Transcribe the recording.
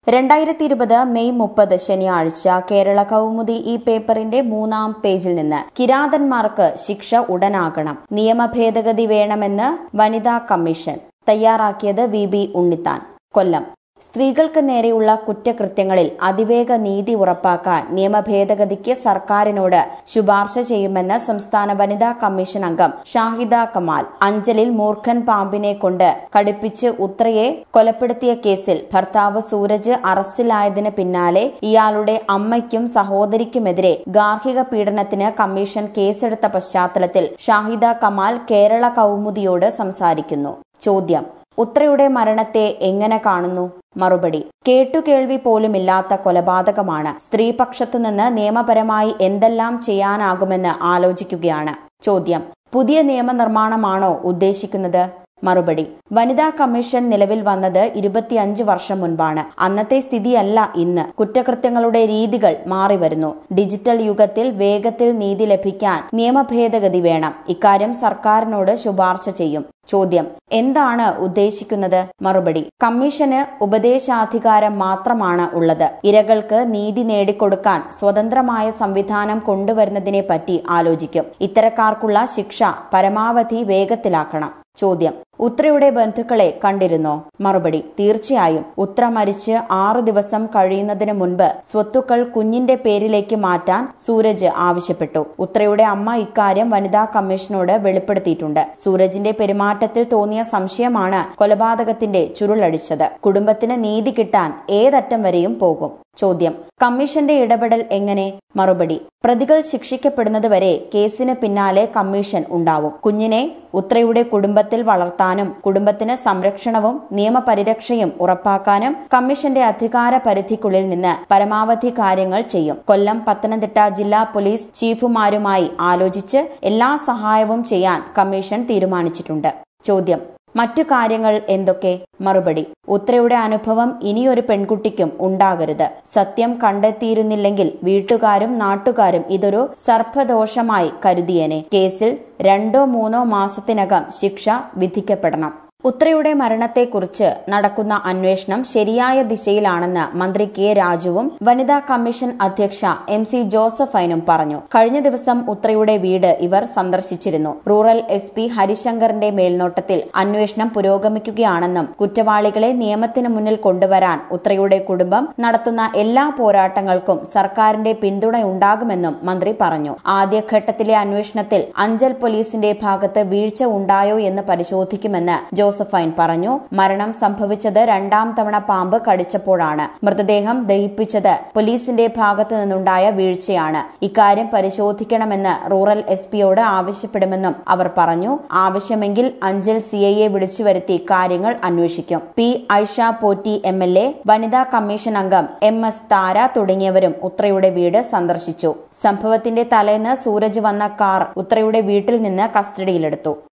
രണ്ടായിരത്തി ഇരുപത് മെയ് മുപ്പത് ശനിയാഴ്ച കേരള കൗമുദി ഈ പേപ്പറിന്റെ മൂന്നാം പേജിൽ നിന്ന് കിരാതന്മാർക്ക് ശിക്ഷ ഉടനാകണം നിയമ ഭേദഗതി വേണമെന്ന് വനിതാ കമ്മീഷൻ തയ്യാറാക്കിയത് വി ബി ഉണ്ണിത്താൻ കൊല്ലം സ്ത്രീകൾക്ക് നേരെയുള്ള കുറ്റകൃത്യങ്ങളിൽ അതിവേഗ നീതി ഉറപ്പാക്കാൻ നിയമ ഭേദഗതിക്ക് സർക്കാരിനോട് ശുപാർശ ചെയ്യുമെന്ന് സംസ്ഥാന വനിതാ കമ്മീഷൻ അംഗം ഷാഹിദ കമാൽ അഞ്ചലിൽ മൂർഖൻ പാമ്പിനെ കൊണ്ട് കടുപ്പിച്ച് ഉത്രയെ കൊലപ്പെടുത്തിയ കേസിൽ ഭർത്താവ് സൂരജ് അറസ്റ്റിലായതിന് പിന്നാലെ ഇയാളുടെ അമ്മയ്ക്കും സഹോദരിക്കുമെതിരെ ഗാർഹിക പീഡനത്തിന് കമ്മീഷൻ കേസെടുത്ത പശ്ചാത്തലത്തിൽ ഷാഹിദ കമാൽ കേരള കൗമുദിയോട് സംസാരിക്കുന്നു ചോദ്യം ഉത്രയുടെ മരണത്തെ എങ്ങനെ കാണുന്നു മറുപടി കേട്ടുകേൾവി പോലുമില്ലാത്ത കൊലപാതകമാണ് സ്ത്രീപക്ഷത്തു നിന്ന് നിയമപരമായി എന്തെല്ലാം ചെയ്യാനാകുമെന്ന് ആലോചിക്കുകയാണ് ചോദ്യം പുതിയ നിയമനിർമ്മാണമാണോ ഉദ്ദേശിക്കുന്നത് മറുപടി വനിതാ കമ്മീഷൻ നിലവിൽ വന്നത് ഇരുപത്തിയഞ്ച് വർഷം മുൻപാണ് അന്നത്തെ സ്ഥിതിയല്ല ഇന്ന് കുറ്റകൃത്യങ്ങളുടെ രീതികൾ മാറി വരുന്നു ഡിജിറ്റൽ യുഗത്തിൽ വേഗത്തിൽ നീതി ലഭിക്കാൻ നിയമ ഭേദഗതി വേണം ഇക്കാര്യം സർക്കാരിനോട് ശുപാർശ ചെയ്യും ചോദ്യം എന്താണ് ഉദ്ദേശിക്കുന്നത് മറുപടി കമ്മീഷന് ഉപദേശാധികാരം മാത്രമാണ് ഉള്ളത് ഇരകൾക്ക് നീതി നേടിക്കൊടുക്കാൻ സ്വതന്ത്രമായ സംവിധാനം കൊണ്ടുവരുന്നതിനെ പറ്റി ആലോചിക്കും ഇത്തരക്കാർക്കുള്ള ശിക്ഷ പരമാവധി വേഗത്തിലാക്കണം ചോദ്യം ഉത്രയുടെ ബന്ധുക്കളെ കണ്ടിരുന്നോ മറുപടി തീർച്ചയായും ഉത്ര മരിച്ച് ആറു ദിവസം കഴിയുന്നതിന് മുൻപ് സ്വത്തുക്കൾ കുഞ്ഞിന്റെ പേരിലേക്ക് മാറ്റാൻ സൂരജ് ആവശ്യപ്പെട്ടു ഉത്രയുടെ അമ്മ ഇക്കാര്യം വനിതാ കമ്മീഷനോട് വെളിപ്പെടുത്തിയിട്ടുണ്ട് സൂരജിന്റെ പെരുമാറ്റത്തിൽ തോന്നിയ സംശയമാണ് കൊലപാതകത്തിന്റെ ചുരുളടിച്ചത് കുടുംബത്തിന് നീതി കിട്ടാൻ ഏതറ്റം വരെയും പോകും ചോദ്യം കമ്മീഷന്റെ ഇടപെടൽ എങ്ങനെ മറുപടി പ്രതികൾ ശിക്ഷിക്കപ്പെടുന്നതുവരെ കേസിന് പിന്നാലെ കമ്മീഷൻ ഉണ്ടാവും കുഞ്ഞിനെ ഉത്രയുടെ കുടുംബത്തിൽ വളർത്താനും കുടുംബത്തിന് സംരക്ഷണവും നിയമപരിരക്ഷയും ഉറപ്പാക്കാനും കമ്മീഷന്റെ അധികാര പരിധിക്കുള്ളിൽ നിന്ന് പരമാവധി കാര്യങ്ങൾ ചെയ്യും കൊല്ലം പത്തനംതിട്ട ജില്ലാ പോലീസ് ചീഫുമാരുമായി ആലോചിച്ച് എല്ലാ സഹായവും ചെയ്യാൻ കമ്മീഷൻ തീരുമാനിച്ചിട്ടുണ്ട് ചോദ്യം മറ്റു കാര്യങ്ങൾ എന്തൊക്കെ മറുപടി ഉത്രയുടെ അനുഭവം ഇനിയൊരു പെൺകുട്ടിക്കും ഉണ്ടാകരുത് സത്യം കണ്ടെത്തിയിരുന്നില്ലെങ്കിൽ വീട്ടുകാരും നാട്ടുകാരും ഇതൊരു സർപ്പദോഷമായി കരുതിയേനെ കേസിൽ രണ്ടോ മൂന്നോ മാസത്തിനകം ശിക്ഷ വിധിക്കപ്പെടണം ഉത്രയുടെ മരണത്തെക്കുറിച്ച് നടക്കുന്ന അന്വേഷണം ശരിയായ ദിശയിലാണെന്ന് മന്ത്രി കെ രാജുവും വനിതാ കമ്മീഷൻ അധ്യക്ഷ എം സി ജോസഫൈനും പറഞ്ഞു കഴിഞ്ഞ ദിവസം ഉത്രയുടെ വീട് ഇവർ സന്ദർശിച്ചിരുന്നു റൂറൽ എസ് പി ഹരിശങ്കറിന്റെ മേൽനോട്ടത്തിൽ അന്വേഷണം പുരോഗമിക്കുകയാണെന്നും കുറ്റവാളികളെ നിയമത്തിന് മുന്നിൽ കൊണ്ടുവരാൻ ഉത്രയുടെ കുടുംബം നടത്തുന്ന എല്ലാ പോരാട്ടങ്ങൾക്കും സർക്കാരിന്റെ പിന്തുണയുണ്ടാകുമെന്നും മന്ത്രി പറഞ്ഞു ആദ്യഘട്ടത്തിലെ അന്വേഷണത്തിൽ അഞ്ചൽ പോലീസിന്റെ ഭാഗത്ത് വീഴ്ച ഉണ്ടായോ എന്ന് പരിശോധിക്കുമെന്ന് ജോസഫൈൻ പറഞ്ഞു മരണം സംഭവിച്ചത് രണ്ടാം തവണ പാമ്പ് കടിച്ചപ്പോഴാണ് മൃതദേഹം ദഹിപ്പിച്ചത് പോലീസിന്റെ ഭാഗത്തു നിന്നുണ്ടായ വീഴ്ചയാണ് ഇക്കാര്യം പരിശോധിക്കണമെന്ന് റൂറൽ എസ് പിയോട് ആവശ്യപ്പെടുമെന്നും അവർ പറഞ്ഞു ആവശ്യമെങ്കിൽ അഞ്ചൽ സി ഐ എ വിളിച്ചു വരുത്തി കാര്യങ്ങൾ അന്വേഷിക്കും P Aisha Potty M L A വനിതാ കമ്മീഷൻ അംഗം എം എസ് താര തുടങ്ങിയവരും ഉത്രയുടെ വീട് സന്ദർശിച്ചു സംഭവത്തിന്റെ തലേന്ന് സൂരജ് വന്ന കാർ ഉത്രയുടെ വീട്ടിൽ നിന്ന് കസ്റ്റഡിയിലെടുത്തു